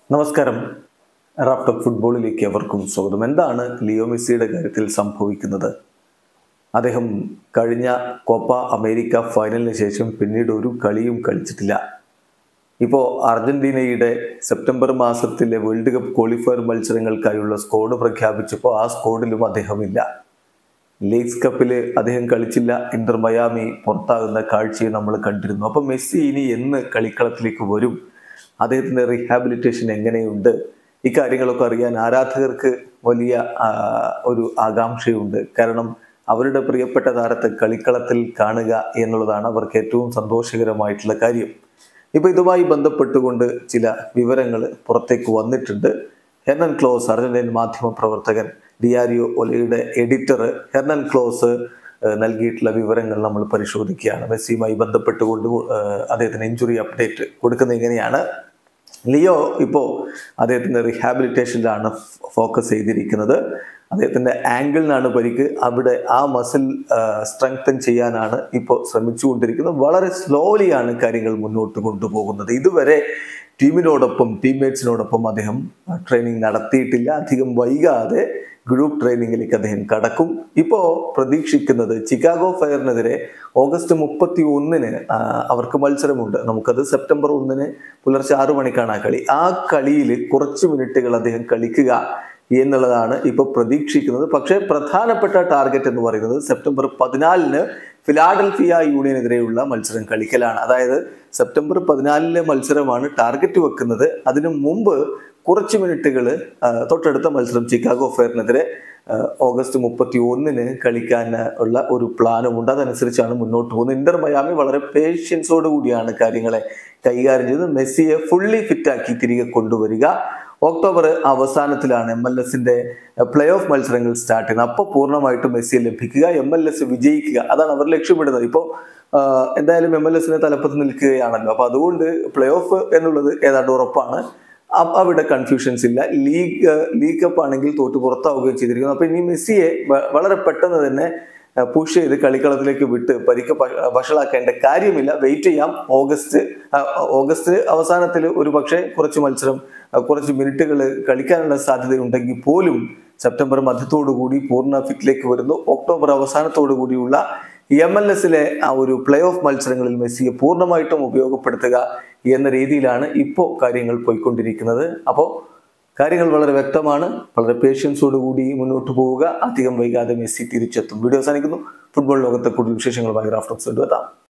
നമസ്കാരം റാപ്ടോപ്പ് ഫുട്ബോളിലേക്ക് അവർക്കും സ്വാഗതം എന്താണ് ലിയോ മെസ്സിയുടെ കാര്യത്തിൽ സംഭവിക്കുന്നത് അദ്ദേഹം കഴിഞ്ഞ കോപ്പ അമേരിക്ക ഫൈനലിന് ശേഷം പിന്നീട് ഒരു കളിയും കളിച്ചിട്ടില്ല ഇപ്പോൾ അർജന്റീനയുടെ സെപ്റ്റംബർ മാസത്തിലെ വേൾഡ് കപ്പ് ക്വാളിഫയർ മത്സരങ്ങൾക്കായുള്ള സ്കോഡ് പ്രഖ്യാപിച്ചപ്പോൾ ആ സ്കോഡിലും അദ്ദേഹമില്ല ലീഗ്സ് കപ്പിൽ അദ്ദേഹം കളിച്ചില്ല ഇന്റർ മയാമി പുറത്താകുന്ന കാഴ്ചയെ നമ്മൾ കണ്ടിരുന്നു അപ്പം മെസ്സി ഇനി എന്ന് കളിക്കളത്തിലേക്ക് വരും അദ്ദേഹത്തിന്റെ റീഹാബിലിറ്റേഷൻ എങ്ങനെയുണ്ട് ഇക്കാര്യങ്ങളൊക്കെ അറിയാൻ ആരാധകർക്ക് വലിയ ആ, ഒരു ആകാംക്ഷയുണ്ട് കാരണം അവരുടെ പ്രിയപ്പെട്ട താരത്തെ കളിക്കളത്തിൽ കാണുക എന്നുള്ളതാണ് അവർക്ക് ഏറ്റവും സന്തോഷകരമായിട്ടുള്ള കാര്യം ഇപ്പൊ ഇതുമായി ബന്ധപ്പെട്ടുകൊണ്ട് ചില വിവരങ്ങൾ പുറത്തേക്ക് വന്നിട്ടുണ്ട് ഹെർണൻ ക്ലോസ് അർജന്റീൻ മാധ്യമ പ്രവർത്തകൻ ഡിയാരിയോ ഒലയുടെ എഡിറ്റർ ഹെർണൻ ക്ലോസ് ഏഹ്, നൽകിയിട്ടുള്ള വിവരങ്ങൾ നമ്മൾ പരിശോധിക്കുകയാണ് മെസ്സിയുമായി ബന്ധപ്പെട്ടുകൊണ്ട് ഏഹ്, അദ്ദേഹത്തിന് ഇഞ്ചുറി അപ്ഡേറ്റ് കൊടുക്കുന്നത് ഇങ്ങനെയാണ് ലിയോ ഇപ്പോൾ അദ്ദേഹത്തിൻ്റെ റീഹാബിലിറ്റേഷനിലാണ് ഫോക്കസ് ചെയ്തിരിക്കുന്നത് അദ്ദേഹത്തിൻ്റെ ആംഗിളിനാണ് പരിക്ക് അവിടെ ആ മസിൽ സ്ട്രെങ്തൻ ചെയ്യാനാണ് ഇപ്പോൾ ശ്രമിച്ചുകൊണ്ടിരിക്കുന്നത് വളരെ സ്ലോലിയാണ് കാര്യങ്ങൾ മുന്നോട്ട് കൊണ്ടുപോകുന്നത് ഇതുവരെ ടീമിനോടൊപ്പം ടീംമേറ്റ്സിനോടൊപ്പം അദ്ദേഹം ട്രെയിനിങ് നടത്തിയിട്ടില്ല അധികം വൈകാതെ ഗ്രൂപ്പ് ട്രെയിനിങ്ങിലേക്ക് അദ്ദേഹം കടക്കും ഇപ്പോൾ പ്രതീക്ഷിക്കുന്നത് ചിക്കാഗോ ഫയറിനെതിരെ ഓഗസ്റ്റ് മുപ്പത്തി ഒന്നിന് അവർക്ക് മത്സരമുണ്ട് നമുക്കത് സെപ്റ്റംബർ ഒന്നിന് പുലർച്ചെ ആറു മണിക്കാണ് ആ കളി ആ കളിയിൽ കുറച്ച് മിനിറ്റുകൾ അദ്ദേഹം കളിക്കുക എന്നുള്ളതാണ് ഇപ്പോൾ പ്രതീക്ഷിക്കുന്നത് പക്ഷേ പ്രധാനപ്പെട്ട ടാർഗറ്റ് എന്ന് പറയുന്നത് സെപ്റ്റംബർ പതിനാലിന് ഫിലാഡൽഫിയ യൂണിയനെതിരെയുള്ള മത്സരം കളിക്കലാണ് അതായത് സെപ്റ്റംബർ പതിനാലിലെ മത്സരമാണ് ടാർഗറ്റ് വെക്കുന്നത് അതിനു മുമ്പ് കുറച്ച് മിനിറ്റുകൾ തൊട്ടടുത്ത മത്സരം ചിക്കാഗോ ഫെയറിനെതിരെ ആ, ഓഗസ്റ്റ് മുപ്പത്തി ഒന്നിന് കളിക്കാൻ ഉള്ള ഒരു പ്ലാനും ഉണ്ട് അതനുസരിച്ചാണ് മുന്നോട്ട് പോകുന്നത് ഇന്റർ മയാമി വളരെ പേഷ്യൻസോട് കൂടിയാണ് കാര്യങ്ങളെ കൈകാര്യം ചെയ്തത് മെസ്സിയെ ഫുള്ളി ഫിറ്റാക്കി തിരികെ കൊണ്ടുവരിക ഒക്ടോബർ അവസാനത്തിലാണ് എം എൽ എസിന്റെ പ്ലേ ഓഫ് മത്സരങ്ങൾ സ്റ്റാർട്ട് ചെയ്യുന്നത് അപ്പോൾ പൂർണ്ണമായിട്ടും മെസ്സിയെ ലഭിക്കുക എം എൽ എസ് വിജയിക്കുക അതാണ് അവർ ലക്ഷ്യമിടുന്നത് ഇപ്പോൾ എന്തായാലും എം എൽ എസിന് തലപ്പത്ത് നിൽക്കുകയാണല്ലോ അപ്പൊ അതുകൊണ്ട് പ്ലേ ഓഫ് എന്നുള്ളത് ഏതാണ്ട് ഉറപ്പാണ് അ- അവിടെ കൺഫ്യൂഷൻസ് ഇല്ല ലീഗ് ലീഗ് കപ്പ് ആണെങ്കിൽ തോറ്റു പുറത്താവുകയും ചെയ്തിരിക്കുന്നു അപ്പൊ ഇനി മെസ്സിയെ വ- വളരെ പെട്ടെന്ന് തന്നെ പുഷ് ചെയ്ത് കളിക്കളത്തിലേക്ക് വിട്ട് പരിക്ക് പ- വഷളാക്കേണ്ട കാര്യമില്ല വെയിറ്റ് ചെയ്യാം ഓഗസ്റ്റ് ആ, ഓഗസ്റ്റ് അവസാനത്തിൽ ഒരു പക്ഷേ കുറച്ച് മത്സരം ആ, കുറച്ച് മിനിറ്റുകൾ കളിക്കാനുള്ള സാധ്യതയുണ്ടെങ്കിൽ പോലും സെപ്റ്റംബർ മധ്യത്തോടു കൂടി പൂർണ്ണ ഫിറ്റിലേക്ക് വരുന്നു ഒക്ടോബർ അവസാനത്തോടു കൂടിയുള്ള എം എൽ എസിലെ ആ ഒരു പ്ലേ ഓഫ് മത്സരങ്ങളിൽ മെസ്സിയെ പൂർണ്ണമായിട്ടും ഉപയോഗപ്പെടുത്തുക എന്ന രീതിയിലാണ് ഇപ്പോൾ കാര്യങ്ങൾ പോയിക്കൊണ്ടിരിക്കുന്നത് അപ്പോൾ കാര്യങ്ങൾ വളരെ വ്യക്തമാണ് വളരെ പേഷ്യൻസോട് കൂടി മുന്നോട്ട് പോവുക അധികം വൈകാതെ മെസ്സി തിരിച്ചെത്തും വീഡിയോ അവസാനിക്കുന്നു ഫുട്ബോൾ ലോകത്തെ കൂടുതൽ വിശേഷങ്ങളുമായി റാഫ്റ്റോക്സ് കൊണ്ടുവെത്താം